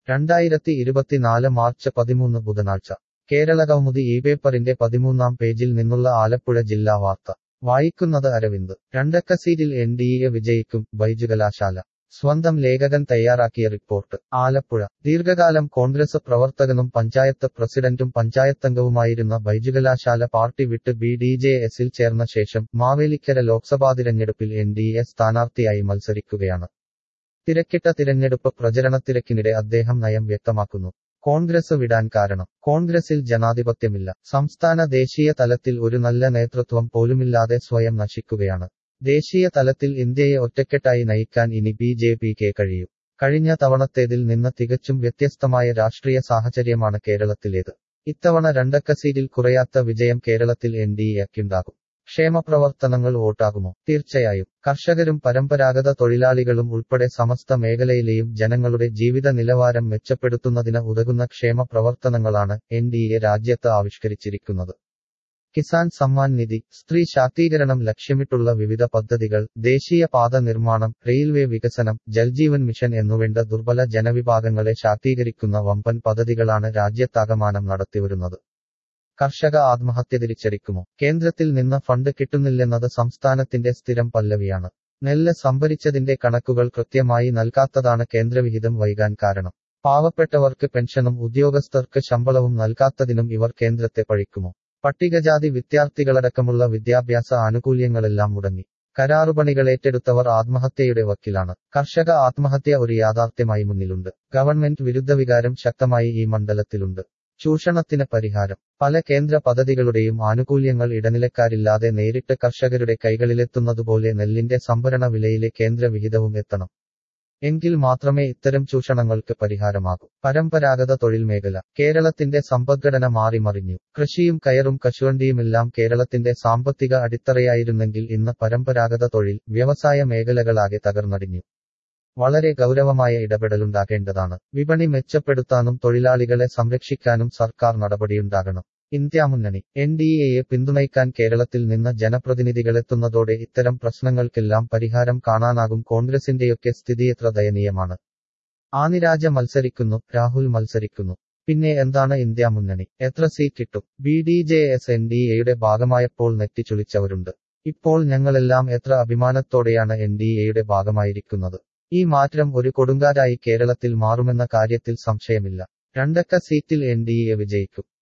രണ്ടായിരത്തി ഇരുപത്തിനാല് മാർച്ച് പതിമൂന്ന് ബുധനാഴ്ച കേരള കൗമുദി ഈ പേപ്പറിന്റെ പതിമൂന്നാം പേജിൽ നിന്നുള്ള ആലപ്പുഴ ജില്ലാ വാർത്ത വായിക്കുന്നത് അരവിന്ദ് രണ്ടക്ക സീറ്റിൽ എൻ ഡി എ വിജയിക്കും ബൈജുകലാശാല സ്വന്തം ലേഖകൻ തയ്യാറാക്കിയ റിപ്പോർട്ട് ആലപ്പുഴ ദീർഘകാലം കോൺഗ്രസ് പ്രവർത്തകനും പഞ്ചായത്ത് പ്രസിഡന്റും പഞ്ചായത്തംഗവുമായിരുന്ന ബൈജുകലാശാല പാർട്ടി വിട്ട് ബി ഡി ജെ എസിൽ ചേർന്ന ശേഷം മാവേലിക്കര ലോക്സഭാ തിരഞ്ഞെടുപ്പിൽ എൻ ഡി എ സ്ഥാനാർത്ഥിയായി മത്സരിക്കുകയാണ് തിരക്കിട്ട തിരഞ്ഞെടുപ്പ് പ്രചരണത്തിരക്കിനിടെ അദ്ദേഹം നയം വ്യക്തമാക്കുന്നു കോൺഗ്രസ് വിടാൻ കാരണം കോൺഗ്രസിൽ ജനാധിപത്യമില്ല സംസ്ഥാന ദേശീയ തലത്തിൽ ഒരു നല്ല നേതൃത്വം പോലുമില്ലാതെ സ്വയം നശിക്കുകയാണ് ദേശീയ തലത്തിൽ ഇന്ത്യയെ ഒറ്റക്കെട്ടായി നയിക്കാൻ ഇനി ബി ജെ പിക്ക് കഴിയും കഴിഞ്ഞ തവണത്തേതിൽ നിന്ന് തികച്ചും വ്യത്യസ്തമായ രാഷ്ട്രീയ സാഹചര്യമാണ് കേരളത്തിലേത് ഇത്തവണ രണ്ടക്ക സീറ്റിൽ കുറയാത്ത വിജയം കേരളത്തിൽ എൻ ഡി എക്കുണ്ടാകും ക്ഷേമപ്രവർത്തനങ്ങൾ വോട്ടാകുമോ തീർച്ചയായും കർഷകരും പരമ്പരാഗത തൊഴിലാളികളും ഉൾപ്പെടെ സമസ്ത മേഖലയിലെയും ജനങ്ങളുടെ ജീവിത നിലവാരം മെച്ചപ്പെടുത്തുന്നതിന് ഉതകുന്ന ക്ഷേമ പ്രവർത്തനങ്ങളാണ് എൻ ഡി എ രാജ്യത്ത് ആവിഷ്കരിച്ചിരിക്കുന്നത് കിസാൻ സമ്മാൻ നിധി സ്ത്രീ ശാക്തീകരണം ലക്ഷ്യമിട്ടുള്ള വിവിധ പദ്ധതികൾ ദേശീയ പാത നിർമ്മാണം റെയിൽവേ വികസനം ജൽജീവൻ മിഷൻ എന്നുവേണ്ട ദുർബല ജനവിഭാഗങ്ങളെ ശാക്തീകരിക്കുന്ന വമ്പൻ പദ്ധതികളാണ് രാജ്യത്താകമാനം നടത്തിവരുന്നത് കർഷക ആത്മഹത്യ തിരിച്ചടിക്കുമോ കേന്ദ്രത്തിൽ നിന്ന് ഫണ്ട് കിട്ടുന്നില്ലെന്നത് സംസ്ഥാനത്തിന്റെ സ്ഥിരം പല്ലവിയാണ് നെല്ല് സംഭരിച്ചതിന്റെ കണക്കുകൾ കൃത്യമായി നൽകാത്തതാണ് കേന്ദ്രവിഹിതം വൈകാൻ കാരണം പാവപ്പെട്ടവർക്ക് പെൻഷനും ഉദ്യോഗസ്ഥർക്ക് ശമ്പളവും നൽകാത്തതിനും ഇവർ കേന്ദ്രത്തെ പഴിക്കുമോ പട്ടികജാതി വിദ്യാർത്ഥികളടക്കമുള്ള വിദ്യാഭ്യാസ ആനുകൂല്യങ്ങളെല്ലാം മുടങ്ങി കരാറുപണികൾ ഏറ്റെടുത്തവർ ആത്മഹത്യയുടെ വക്കിലാണ് കർഷക ആത്മഹത്യ ഒരു യാഥാർത്ഥ്യമായി മുന്നിലുണ്ട് ഗവൺമെന്റ് വിരുദ്ധ വികാരം ശക്തമായി ഈ മണ്ഡലത്തിലുണ്ട് ചൂഷണത്തിന് പരിഹാരം പല കേന്ദ്ര പദ്ധതികളുടെയും ആനുകൂല്യങ്ങൾ ഇടനിലക്കാരില്ലാതെ നേരിട്ട് കർഷകരുടെ കൈകളിലെത്തുന്നതുപോലെ നെല്ലിന്റെ സംഭരണ വിലയിലെ കേന്ദ്ര വിഹിതവും എത്തണം എങ്കിൽ മാത്രമേ ഇത്തരം ചൂഷണങ്ങൾക്ക് പരിഹാരമാകൂ പരമ്പരാഗത തൊഴിൽ മേഖല കേരളത്തിന്റെ സമ്പദ്ഘടന മാറിമറിഞ്ഞു കൃഷിയും കയറും കശുവണ്ടിയുമെല്ലാം കേരളത്തിന്റെ സാമ്പത്തിക അടിത്തറയായിരുന്നെങ്കിൽ ഇന്ന് പരമ്പരാഗത തൊഴിൽ വ്യവസായ മേഖലകളാകെ തകർന്നടിഞ്ഞു വളരെ ഗൗരവമായ ഇടപെടലുണ്ടാകേണ്ടതാണ് വിപണി മെച്ചപ്പെടുത്താനും തൊഴിലാളികളെ സംരക്ഷിക്കാനും സർക്കാർ നടപടിയുണ്ടാകണം ഇന്ത്യ മുന്നണി എൻ ഡി എയെ പിന്തുണയ്ക്കാൻ കേരളത്തിൽ നിന്ന് ജനപ്രതിനിധികളെത്തുന്നതോടെ ഇത്തരം പ്രശ്നങ്ങൾക്കെല്ലാം പരിഹാരം കാണാനാകും കോൺഗ്രസിന്റെയൊക്കെ സ്ഥിതിയെത്ര ദയനീയമാണ് ആനിരാജ മത്സരിക്കുന്നു രാഹുൽ മത്സരിക്കുന്നു പിന്നെ എന്താണ് ഇന്ത്യ മുന്നണി എത്ര സീറ്റ് കിട്ടും B D J S N D എയുടെ ഭാഗമായപ്പോൾ നെറ്റിച്ചുളിച്ചവരുണ്ട് ഇപ്പോൾ ഞങ്ങളെല്ലാം എത്ര അഭിമാനത്തോടെയാണ് എൻ ഡി എയുടെ ഭാഗമായിരിക്കുന്നത് ഈ മാറ്റം ഒരു കൊടുങ്കാറ്റായി കേരളത്തിൽ മാറുമെന്ന കാര്യത്തിൽ സംശയമില്ല രണ്ടക്ക സീറ്റിൽ എൻ ഡി എ വിജയിക്കും